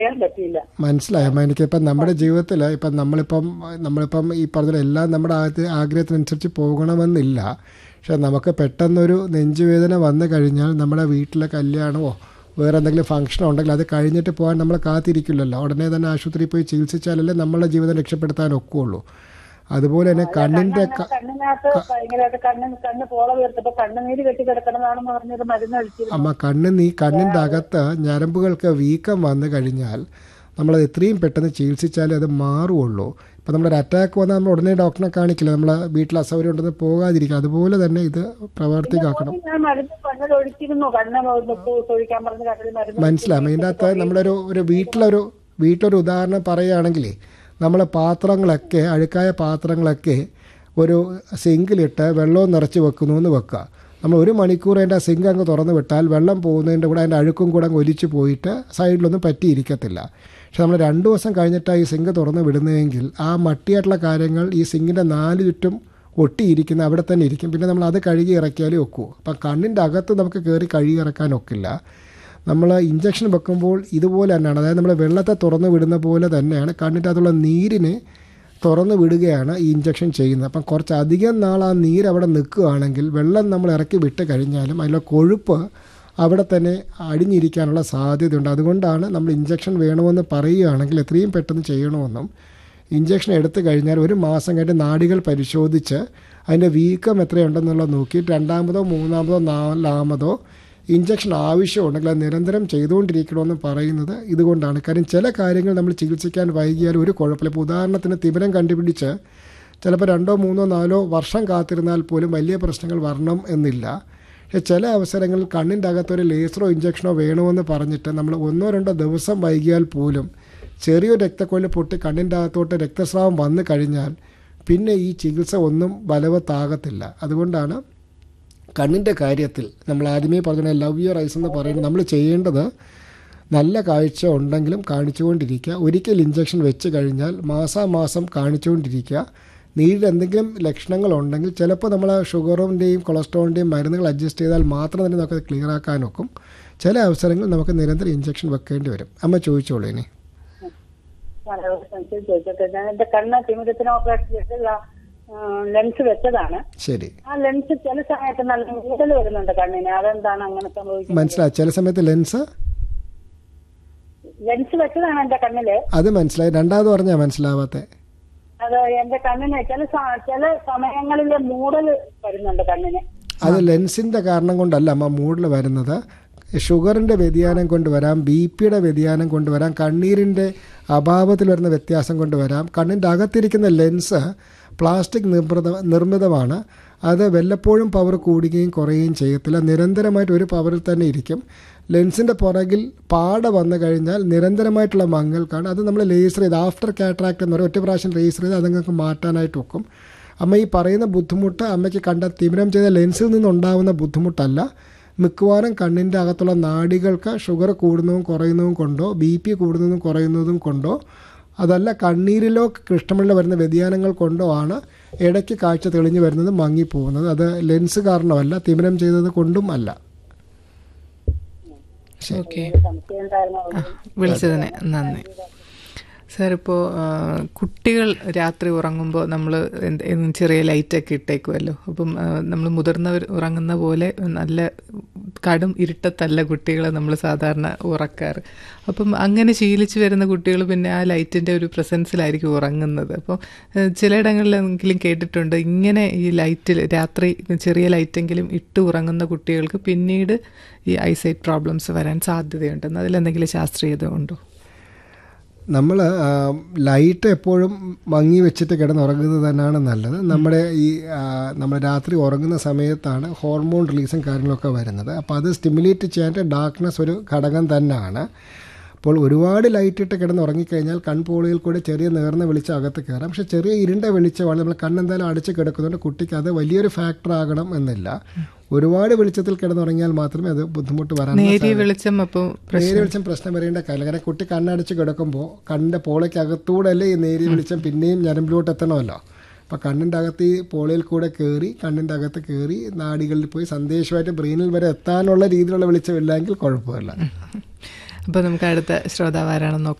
ചെയ്യാൻ പറ്റിയില്ല മനസ്സിലായി അമ്മ എനിക്കിപ്പം നമ്മുടെ ജീവിതത്തിൽ ഇപ്പം നമ്മളിപ്പം നമ്മളിപ്പം ഈ പറഞ്ഞ എല്ലാം നമ്മുടെ ആദ്യ ആഗ്രഹത്തിനനുസരിച്ച് പോകണമെന്നില്ല പക്ഷെ നമുക്ക് പെട്ടെന്നൊരു നെഞ്ചുവേദന വന്നു കഴിഞ്ഞാൽ നമ്മുടെ വീട്ടിലെ കല്യാണമോ വേറെ എന്തെങ്കിലും ഫംഗ്ഷനോ ഉണ്ടെങ്കിൽ അത് കഴിഞ്ഞിട്ട് പോകാൻ നമ്മൾ കാത്തിരിക്കില്ലല്ലോ ഉടനെ തന്നെ ആശുപത്രിയിൽ പോയി ചികിത്സിച്ചാലല്ലേ നമ്മളെ ജീവിതം രക്ഷപ്പെടുത്താൻ ഒക്കുള്ളൂ അതുപോലെ തന്നെ കണ്ണിൻ്റെ ക- കണ്ണിനകത്ത് ഭയങ്കരമായിട്ട് കണ്ണ് കണ്ണ് പോള വീർത്തപ്പോ കണ്ണുനീര് കെട്ടി കിടക്കണതാണെന്ന് പറഞ്ഞൊരു മരുന്ന് കഴിച്ചിരുന്നു അമ്മ കണ്ണ് നീ കണ്ണിൻ്റെ അകത്ത് ഞരമ്പുകൾക്ക് വീക്കം വന്നു കഴിഞ്ഞാൽ നമ്മളത് എത്രയും പെട്ടെന്ന് ചികിത്സിച്ചാലേ അത് മാറുള്ളൂ ഇപ്പം നമ്മളൊരു അറ്റാക്ക് വന്നാൽ നമ്മൾ ഉടനെ ഡോക്ടറെ കാണിക്കില്ല നമ്മൾ വീട്ടിൽ അസൗകര്യം ഉണ്ടെന്ന് പോകാതിരിക്കുക അതുപോലെ തന്നെ ഇത് പ്രവർത്തിക്കാക്കണം ഞാൻ മരുന്ന് കണ്ണിൽ ഒഴിച്ചിരുന്നു കണ്ണ് തൊഴിക്കാൻ പറഞ്ഞ് കണ്ണിൽ മരുന്ന് മനസ്സിലാവും ഇതിൻ്റെ അകത്ത് നമ്മളൊരു ഒരു വീട്ടിലൊരു വീട്ടിലൊരു ഉദാഹരണം പറയുകയാണെങ്കിൽ നമ്മൾ പാത്രങ്ങളൊക്കെ അഴുക്കായ പാത്രങ്ങളൊക്കെ ഒരു സിങ്കിലിട്ട് വെള്ളവും നിറച്ച് വെക്കുന്നു എന്ന് വെക്കുക നമ്മൾ ഒരു മണിക്കൂർ അതിൻ്റെ ആ സിങ്ക് അങ്ങ് തുറന്ന് വിട്ടാൽ വെള്ളം പോകുന്നതിൻ്റെ കൂടെ അതിൻ്റെ അഴുക്കും കൂടെ അങ്ങ് ഒലിച്ച് പോയിട്ട് സൈഡിലൊന്നും പറ്റിയിരിക്കത്തില്ല പക്ഷെ നമ്മൾ രണ്ട് ദിവസം കഴിഞ്ഞിട്ടാണ് ഈ സിങ്ക് തുറന്ന് വിടുന്നതെങ്കിൽ ആ മട്ടിയായിട്ടുള്ള കാര്യങ്ങൾ ഈ സിങ്കിൻ്റെ നാല് ചുറ്റും ഒട്ടിയിരിക്കുന്ന അവിടെ തന്നെ ഇരിക്കും പിന്നെ നമ്മൾ അത് കഴുകി ഇറക്കിയാലേ ഒക്കൂ അപ്പം കണ്ണിൻ്റെ അകത്ത് നമുക്ക് കയറി കഴുകി ഇറക്കാൻ ഒക്കില്ല നമ്മൾ ഇഞ്ചക്ഷൻ വെക്കുമ്പോൾ ഇതുപോലെ തന്നെയാണ് അതായത് നമ്മൾ വെള്ളത്തെ തുറന്ന് വിടുന്ന പോലെ തന്നെയാണ് കണ്ണിൻ്റെ അകത്തുള്ള നീരിനെ തുറന്ന് വിടുകയാണ് ഈ ഇഞ്ചക്ഷൻ ചെയ്യുന്നത് അപ്പം കുറച്ച് അധികം നാൾ ആ നീര് അവിടെ നിൽക്കുകയാണെങ്കിൽ വെള്ളം നമ്മൾ ഇറക്കി വിട്ട് കഴിഞ്ഞാലും അതിലുള്ള കൊഴുപ്പ് അവിടെ തന്നെ അടിഞ്ഞിരിക്കാനുള്ള സാധ്യതയുണ്ട് അതുകൊണ്ടാണ് നമ്മൾ ഇഞ്ചക്ഷൻ വേണമെന്ന് പറയുകയാണെങ്കിൽ എത്രയും പെട്ടെന്ന് ചെയ്യണമെന്നും ഇഞ്ചക്ഷൻ എടുത്തു കഴിഞ്ഞാൽ ഒരു മാസം കഴിഞ്ഞ് നാടികൾ പരിശോധിച്ച് അതിൻ്റെ വീക്കം എത്രയുണ്ടെന്നുള്ളത് നോക്കിയിട്ട് രണ്ടാമതോ മൂന്നാമതോ നാലാമതോ ഇഞ്ചക്ഷൻ ആവശ്യമുണ്ടെങ്കിൽ അത് നിരന്തരം ചെയ്തുകൊണ്ടിരിക്കണമെന്ന് പറയുന്നത് ഇതുകൊണ്ടാണ് കാര്യം ചില കാര്യങ്ങൾ നമ്മൾ ചികിത്സിക്കാൻ വൈകിയാൽ ഒരു കുഴപ്പമില്ല ഇപ്പോൾ ഉദാഹരണത്തിന് തിമിരം കണ്ടുപിടിച്ച് ചിലപ്പോൾ രണ്ടോ മൂന്നോ നാലോ വർഷം കാത്തിരുന്നാൽ പോലും വലിയ പ്രശ്നങ്ങൾ വരണം എന്നില്ല പക്ഷേ ചില അവസരങ്ങളിൽ കണ്ണിൻ്റെ അകത്തൊരു ലേസറോ ഇഞ്ചക്ഷനോ വേണമെന്ന് പറഞ്ഞിട്ട് നമ്മൾ ഒന്നോ രണ്ടോ ദിവസം വൈകിയാൽ പോലും ചെറിയൊരു രക്തക്കൊഴൽ പൊട്ടി കണ്ണിൻ്റെ അകത്തോട്ട് രക്തസ്രാവം വന്നു കഴിഞ്ഞാൽ പിന്നെ ഈ ചികിത്സ ഒന്നും ബലവത്താകത്തില്ല അതുകൊണ്ടാണ് കണ്ണിൻ്റെ കാര്യത്തിൽ നമ്മൾ ആദ്യമേ പറഞ്ഞ ലവ് യുവർ ഐസ് എന്ന് പറയുന്നത് നമ്മൾ ചെയ്യേണ്ടത് നല്ല കാഴ്ച ഉണ്ടെങ്കിലും കാണിച്ചുകൊണ്ടിരിക്കുക ഒരിക്കൽ ഇഞ്ചക്ഷൻ വെച്ച് കഴിഞ്ഞാൽ മാസാമാസം കാണിച്ചുകൊണ്ടിരിക്കുക നീരിൽ എന്തെങ്കിലും ലക്ഷണങ്ങൾ ഉണ്ടെങ്കിൽ ചിലപ്പോൾ നമ്മൾ ഷുഗറിൻ്റെയും കൊളസ്ട്രോളിൻ്റെയും മരുന്നുകൾ അഡ്ജസ്റ്റ് ചെയ്താൽ മാത്രം തന്നെ നമുക്ക് ക്ലിയർ ആക്കാൻ ഒക്കും ചില അവസരങ്ങളിൽ നമുക്ക് നിരന്തരം ഇഞ്ചക്ഷൻ വെക്കേണ്ടി വരും അമ്മ ചോദിച്ചോളൂ ഇനി വളരെ ഒരു സംശയം ചോദിച്ചോട്ടെ ഞാൻ എന്റെ കണ്ണ് തിമിരത്തിന് ഓപ്പറേഷൻ ചെയ്തില്ല ലെൻസ് വെച്ചതാണ് ശരി ആ ലെൻസ് ചില സമയത്ത് നല്ല മൂടൽ വരുന്നുണ്ട് കണ്ണിന് അതെന്താണ് അങ്ങനെ സംഭവിക്കുന്നത് മനസ്സിലായി ചില സമയത്ത് ലെൻസ് ലെൻസ് വെച്ചതാണ് എന്റെ കണ്ണില് അത് മനസ്സിലായി രണ്ടാമത് പറഞ്ഞാൽ മനസ്സിലാവാത്തത് അത് എന്റെ കണ്ണിന് ചില സ- ചില സമയങ്ങളിൽ മൂടൽ വരുന്നുണ്ട് കണ്ണിന് അത് ലെൻസിൻ്റെ കാരണം കൊണ്ടല്ല അമ്മ മൂഡിൽ വരുന്നത് ഷുഗറിൻ്റെ വ്യതിയാനം കൊണ്ട് വരാം ബി പിയുടെ വ്യതിയാനം കൊണ്ട് വരാം കണ്ണീരിൻ്റെ അഭാവത്തിൽ വരുന്ന വ്യത്യാസം കൊണ്ട് വരാം കണ്ണിൻ്റെ അകത്തിരിക്കുന്ന ലെൻസ് പ്ലാസ്റ്റിക് നിർമ്മിത നിർമ്മിതമാണ് അത് വല്ലപ്പോഴും പവർ കൂടുകയും കുറയുകയും ചെയ്യത്തില്ല നിരന്തരമായിട്ട് ഒരു പവറിൽ തന്നെ ഇരിക്കും ലെൻസിൻ്റെ പുറകിൽ പാട വന്നു കഴിഞ്ഞാൽ നിരന്തരമായിട്ടുള്ള മങ്ങൽക്കാണ് അത് നമ്മൾ ലേസർ ചെയ്ത് ആഫ്റ്റർ കാറ്ററാക്ട് എന്ന് പറയും ഒറ്റ പ്രാവശ്യം ലേസർ ചെയ്ത് അതങ്ങൾക്ക് മാറ്റാനായിട്ട് ഒക്കും അമ്മ ഈ പറയുന്ന ബുദ്ധിമുട്ട് അമ്മയ്ക്ക് കണ്ട തിമിരം ചെയ്ത ലെൻസിൽ നിന്നുണ്ടാവുന്ന ബുദ്ധിമുട്ടല്ല മിക്കവാറും കണ്ണിൻ്റെ അകത്തുള്ള നാഡികൾക്ക് ഷുഗർ കൂടുന്നതും കുറയുന്നതും കൊണ്ടോ ബി പി കൂടുന്നതും കുറയുന്നതും കൊണ്ടോ അതല്ല കണ്ണീരിലോ കൃഷ്ണമണിലോ വരുന്ന വ്യതിയാനങ്ങൾ കൊണ്ടോ ആണ് ഇടയ്ക്ക് കാഴ്ച തെളിഞ്ഞു വരുന്നത് മങ്ങിപ്പോകുന്നത് അത് ലെൻസ് കാരണമല്ല തിമിരം ചെയ്തത് കൊണ്ടും അല്ല ഓക്കെ സംശയം ഉണ്ടായിരുന്നു വിളിച്ചതിന് നന്ദി സാർ ഇപ്പോൾ കുട്ടികൾ രാത്രി ഉറങ്ങുമ്പോൾ നമ്മൾ ചെറിയ ലൈറ്റൊക്കെ ഇട്ടേക്കുമല്ലോ അപ്പം നമ്മൾ മുതിർന്നവർ ഉറങ്ങുന്ന പോലെ നല്ല കടും ഇരുട്ടത്തല്ല കുട്ടികളെ നമ്മൾ സാധാരണ ഉറക്കാറ് അപ്പം അങ്ങനെ ശീലിച്ച് വരുന്ന കുട്ടികൾ പിന്നെ ആ ലൈറ്റിൻ്റെ ഒരു പ്രസൻസിലായിരിക്കും ഉറങ്ങുന്നത് അപ്പോൾ ചിലയിടങ്ങളിലെങ്കിലും കേട്ടിട്ടുണ്ട് ഇങ്ങനെ ഈ ലൈറ്റിൽ രാത്രി ചെറിയ ലൈറ്റെങ്കിലും ഇട്ട് ഉറങ്ങുന്ന കുട്ടികൾക്ക് പിന്നീട് ഈ ഐസൈറ്റ് പ്രോബ്ലംസ് വരാൻ സാധ്യതയുണ്ടെന്ന് അതിലെന്തെങ്കിലും ശാസ്ത്രീയത ഉണ്ടോ നമ്മൾ ലൈറ്റ് എപ്പോഴും മങ്ങി വെച്ചിട്ട് കിടന്നുറങ്ങുന്നത് തന്നെയാണ് നല്ലത് നമ്മുടെ ഈ നമ്മൾ രാത്രി ഉറങ്ങുന്ന സമയത്താണ് ഹോർമോൺ റിലീസും കാര്യങ്ങളൊക്കെ വരുന്നത് അപ്പോൾ അത് സ്റ്റിമുലേറ്റ് ചെയ്യാനായിട്ട് ഡാർക്ക്നെസ് ഒരു ഘടകം തന്നെയാണ് അപ്പോൾ ഒരുപാട് ലൈറ്റ് ഇട്ട് കിടന്ന് ഉറങ്ങിക്കഴിഞ്ഞാൽ കൺപോളിയിൽ കൂടെ ചെറിയ നേർന്ന വെളിച്ചം അകത്ത് കയറാം പക്ഷേ ചെറിയ ഇരുണ്ട വെളിച്ചമാണ് നമ്മൾ കണ്ണെന്തായാലും അടച്ച് കിടക്കുന്നതുകൊണ്ട് കുട്ടിക്ക് അത് വലിയൊരു ഫാക്ടർ ആകണം എന്നില്ല ഒരുപാട് വെളിച്ചത്തിൽ കിടന്നുറങ്ങിയാൽ മാത്രമേ അത് ബുദ്ധിമുട്ട് വരാൻ നേരിയ വെളിച്ചം അപ്പോൾ നേരിയ വെളിച്ചം പ്രശ്നം വരേണ്ട കാര്യം കാരണം കുട്ടി കണ്ണടച്ച് കിടക്കുമ്പോൾ കണ്ണിൻ്റെ പോളയ്ക്ക് അകത്തൂടെ അല്ലേ ഈ നേരിയ വെളിച്ചം പിന്നെയും ഞരമ്പിലോട്ട് എത്തണമല്ലോ അപ്പോൾ കണ്ണിൻ്റെ അകത്ത് ഈ പോളയിൽ കൂടെ കയറി കണ്ണിൻ്റെ അകത്ത് കയറി നാടികളിൽ പോയി സന്ദേശമായിട്ട് ബ്രെയിനിൽ വരെ എത്താനുള്ള രീതിയിലുള്ള വെളിച്ചമില്ലെങ്കിൽ കുഴപ്പമില്ല അപ്പോൾ നമുക്ക് അടുത്ത ശ്രോതാവാരാണെന്ന് നോക്കാം